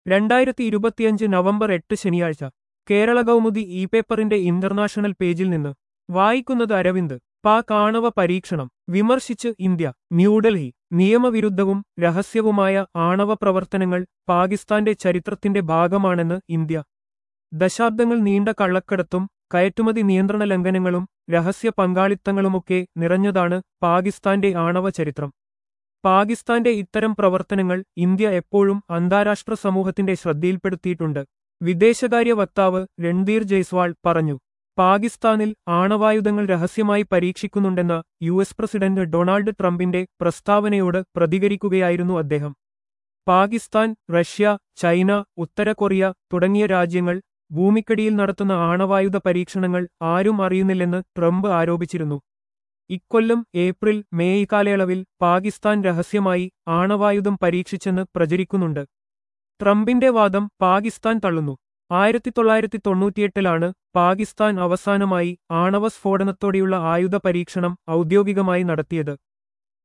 രണ്ടായിരത്തി ഇരുപത്തിയഞ്ച് നവംബർ എട്ട് ശനിയാഴ്ച കേരള കൗമുദി ഇ പേപ്പറിന്റെ ഇന്റർനാഷണൽ പേജിൽ നിന്ന് വായിക്കുന്നത് അരവിന്ദ് പാക് ആണവ പരീക്ഷണം വിമർശിച്ച് ഇന്ത്യ ന്യൂഡൽഹി നിയമവിരുദ്ധവും രഹസ്യവുമായ ആണവ പ്രവർത്തനങ്ങൾ പാകിസ്ഥാന്റെ ചരിത്രത്തിന്റെ ഭാഗമാണെന്ന് ഇന്ത്യ ദശാബ്ദങ്ങൾ നീണ്ട കള്ളക്കടത്തും കയറ്റുമതി നിയന്ത്രണ ലംഘനങ്ങളും രഹസ്യ പങ്കാളിത്തങ്ങളുമൊക്കെ നിറഞ്ഞതാണ് പാകിസ്ഥാന്റെ ആണവ ചരിത്രം പാകിസ്ഥാന്റെ ഇത്തരം പ്രവർത്തനങ്ങൾ ഇന്ത്യ എപ്പോഴും അന്താരാഷ്ട്ര സമൂഹത്തിന്റെ ശ്രദ്ധയിൽപ്പെടുത്തിയിട്ടുണ്ട് വിദേശകാര്യ വക്താവ് രൺധീർ ജയ്സ്വാൾ പറഞ്ഞു പാകിസ്ഥാനിൽ ആണവായുധങ്ങൾ രഹസ്യമായി പരീക്ഷിക്കുന്നുണ്ടെന്ന യു എസ് പ്രസിഡന്റ് ഡൊണാൾഡ് ട്രംപിന്റെ പ്രസ്താവനയോട് പ്രതികരിക്കുകയായിരുന്നു അദ്ദേഹം പാകിസ്ഥാൻ റഷ്യ ചൈന ഉത്തര കൊറിയ തുടങ്ങിയ രാജ്യങ്ങൾ ഭൂമിക്കടിയിൽ നടത്തുന്ന ആണവായുധ പരീക്ഷണങ്ങൾ ആരും അറിയുന്നില്ലെന്ന് ട്രംപ് ആരോപിച്ചിരുന്നു ഇക്കൊല്ലം ഏപ്രിൽ മേയ് കാലയളവിൽ പാകിസ്ഥാൻ രഹസ്യമായി ആണവായുധം പരീക്ഷിച്ചെന്ന് പ്രചരിക്കുന്നുണ്ട് ട്രംപിന്റെ വാദം പാകിസ്ഥാൻ തള്ളുന്നു ആയിരത്തി തൊള്ളായിരത്തി തൊണ്ണൂറ്റിയെട്ടിലാണ് പാകിസ്ഥാൻ അവസാനമായി ആണവ സ്ഫോടനത്തോടെയുള്ള ആയുധ പരീക്ഷണം ഔദ്യോഗികമായി നടത്തിയത്